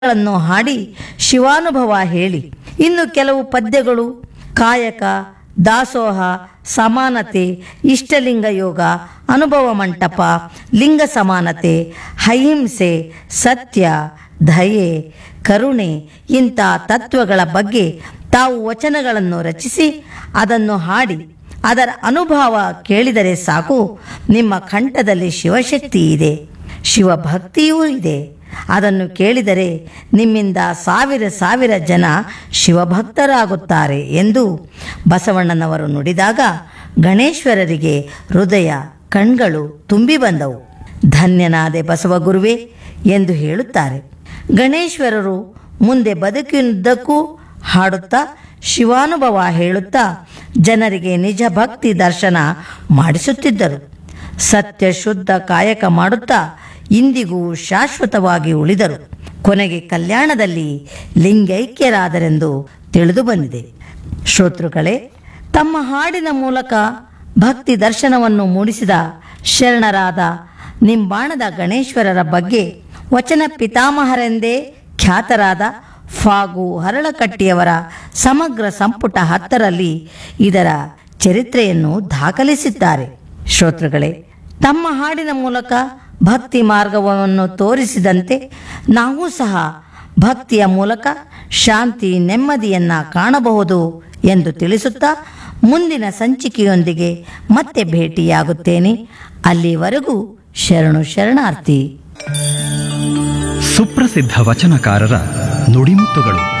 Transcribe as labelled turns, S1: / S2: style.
S1: ಗಳನ್ನು ಹಾಡಿ ಶಿವಾನುಭವ ಹೇಳಿ ಇನ್ನು ಕೆಲವು ಪದ್ಯಗಳು ಕಾಯಕ ದಾಸೋಹ ಸಮಾನತೆ ಇಷ್ಟಲಿಂಗ ಯೋಗ ಅನುಭವ ಮಂಟಪ ಲಿಂಗ ಸಮಾನತೆ ಅಹಿಂಸೆ ಸತ್ಯ ದಯೆ ಕರುಣೆ ಇಂಥ ತತ್ವಗಳ ಬಗ್ಗೆ ತಾವು ವಚನಗಳನ್ನು ರಚಿಸಿ ಅದನ್ನು ಹಾಡಿ ಅದರ ಅನುಭವ ಕೇಳಿದರೆ ಸಾಕು ನಿಮ್ಮ ಕಂಠದಲ್ಲಿ ಶಿವಶಕ್ತಿ ಇದೆ ಶಿವಭಕ್ತಿಯೂ ಇದೆ ಅದನ್ನು ಕೇಳಿದರೆ ನಿಮ್ಮಿಂದ ಸಾವಿರ ಸಾವಿರ ಜನ ಶಿವಭಕ್ತರಾಗುತ್ತಾರೆ ಎಂದು ಬಸವಣ್ಣನವರು ನುಡಿದಾಗ ಗಣೇಶ್ವರರಿಗೆ ಹೃದಯ ಕಣ್ಗಳು ತುಂಬಿ ಬಂದವು ಧನ್ಯನಾದೆ ಬಸವ ಗುರುವೇ ಎಂದು ಹೇಳುತ್ತಾರೆ ಗಣೇಶ್ವರರು ಮುಂದೆ ಬದುಕಿನುದ್ದಕ್ಕೂ ಹಾಡುತ್ತಾ ಶಿವಾನುಭವ ಹೇಳುತ್ತಾ ಜನರಿಗೆ ನಿಜ ಭಕ್ತಿ ದರ್ಶನ ಮಾಡಿಸುತ್ತಿದ್ದರು ಸತ್ಯ ಶುದ್ಧ ಕಾಯಕ ಮಾಡುತ್ತಾ ಇಂದಿಗೂ ಶಾಶ್ವತವಾಗಿ ಉಳಿದರು ಕೊನೆಗೆ ಕಲ್ಯಾಣದಲ್ಲಿ ಲಿಂಗೈಕ್ಯರಾದರೆಂದು ತಿಳಿದು ಬಂದಿದೆ ಶ್ರೋತೃಗಳೇ ತಮ್ಮ ಹಾಡಿನ ಮೂಲಕ ಭಕ್ತಿ ದರ್ಶನವನ್ನು ಮೂಡಿಸಿದ ಶರಣರಾದ ನಿಂಬಾಣದ ಗಣೇಶ್ವರರ ಬಗ್ಗೆ ವಚನ ಪಿತಾಮಹರೆಂದೇ ಖ್ಯಾತರಾದ ಫಾಗು ಹರಳಕಟ್ಟಿಯವರ ಸಮಗ್ರ ಸಂಪುಟ ಹತ್ತರಲ್ಲಿ ಇದರ ಚರಿತ್ರೆಯನ್ನು ದಾಖಲಿಸಿದ್ದಾರೆ ಶ್ರೋತೃಗಳೇ ತಮ್ಮ ಹಾಡಿನ ಮೂಲಕ ಭಕ್ತಿ ಮಾರ್ಗವನ್ನು ತೋರಿಸಿದಂತೆ ನಾವು ಸಹ ಭಕ್ತಿಯ ಮೂಲಕ ಶಾಂತಿ ನೆಮ್ಮದಿಯನ್ನ ಕಾಣಬಹುದು ಎಂದು ತಿಳಿಸುತ್ತಾ ಮುಂದಿನ ಸಂಚಿಕೆಯೊಂದಿಗೆ ಮತ್ತೆ ಭೇಟಿಯಾಗುತ್ತೇನೆ ಅಲ್ಲಿವರೆಗೂ ಶರಣು ಶರಣಾರ್ಥಿ
S2: ಸುಪ್ರಸಿದ್ಧ ವಚನಕಾರರ ನುಡಿಮುತ್ತುಗಳು